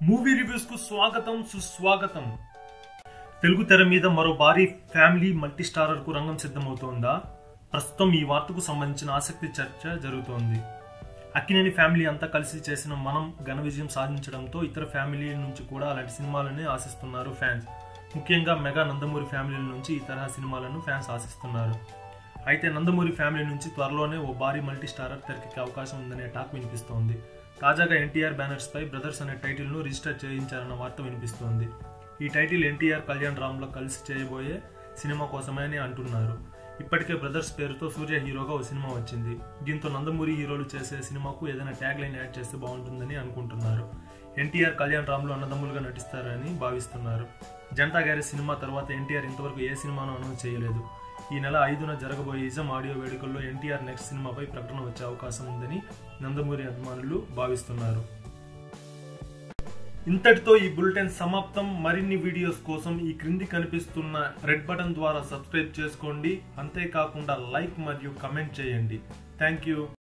movie reviews కు స్వాగతం సుస్వాగతం తెలుగు తెర మీద మరో భారీ ఫ్యామిలీ మల్టీ స్టారర్ కు రంగం సిద్ధమవుతోందా ప్రస్తుతం ఈ వార్తకు సంబంధించిన ఆసక్తి చర్చ జరుగుతోంది అక్కినేని ఫ్యామిలీ అంతా కలిసి చేసిన మనం ఘన విజయం సాధించడంతో ఇతర ఫ్యామిలీ నుంచి కూడా అలాంటి సినిమాలని ఆశిస్తున్నారు ఫ్యాన్స్ ముఖ్యంగా మెగా నందమూరి ఫ్యామిలీల నుంచి ఈ తరహా సినిమాలను ఫ్యాన్స్ ఆశిస్తున్నారు అయితే నందమూరి ఫ్యామిలీ నుంచి త్వరలోనే ఓ భారీ మల్టీ స్టారర్ తెరకెక్కే అవకాశం ఉందనే టాక్ వినిపిస్తోంది తాజాగా ఎన్టీఆర్ బ్యానర్స్ పై బ్రదర్స్ అనే టైటిల్ను రిజిస్టర్ చేయించారన్న వార్త వినిపిస్తోంది ఈ టైటిల్ ఎన్టీఆర్ కళ్యాణ్ రామ్లో కలిసి చేయబోయే సినిమా కోసమే అని అంటున్నారు ఇప్పటికే బ్రదర్స్ పేరుతో సూర్య హీరోగా ఓ సినిమా వచ్చింది దీంతో నందమూరి హీరోలు చేసే సినిమాకు ఏదైనా ట్యాగ్ లైన్ యాడ్ చేస్తే బాగుంటుందని అనుకుంటున్నారు ఎన్టీఆర్ కళ్యాణ్ రామ్లో అన్నదమ్ములుగా నటిస్తారని భావిస్తున్నారు జనతా గ్యారేజ్ సినిమా తర్వాత ఎన్టీఆర్ ఇంతవరకు ఏ సినిమాను అనౌన్స్ చేయలేదు ఈ నెల ఐదున జరగబోయే ఇజం ఆడియో వేడుకల్లో ఎన్టీఆర్ నెక్స్ట్ సినిమాపై ప్రకటన వచ్చే అవకాశం ఉందని నందమూరి అభిమానులు భావిస్తున్నారు ఇంతటితో ఈ బులెటిన్ సమాప్తం మరిన్ని వీడియోస్ కోసం ఈ క్రింది కనిపిస్తున్న రెడ్ బటన్ ద్వారా సబ్స్క్రైబ్ చేసుకోండి అంతేకాకుండా లైక్ మరియు కమెంట్ చేయండి థ్యాంక్ యూ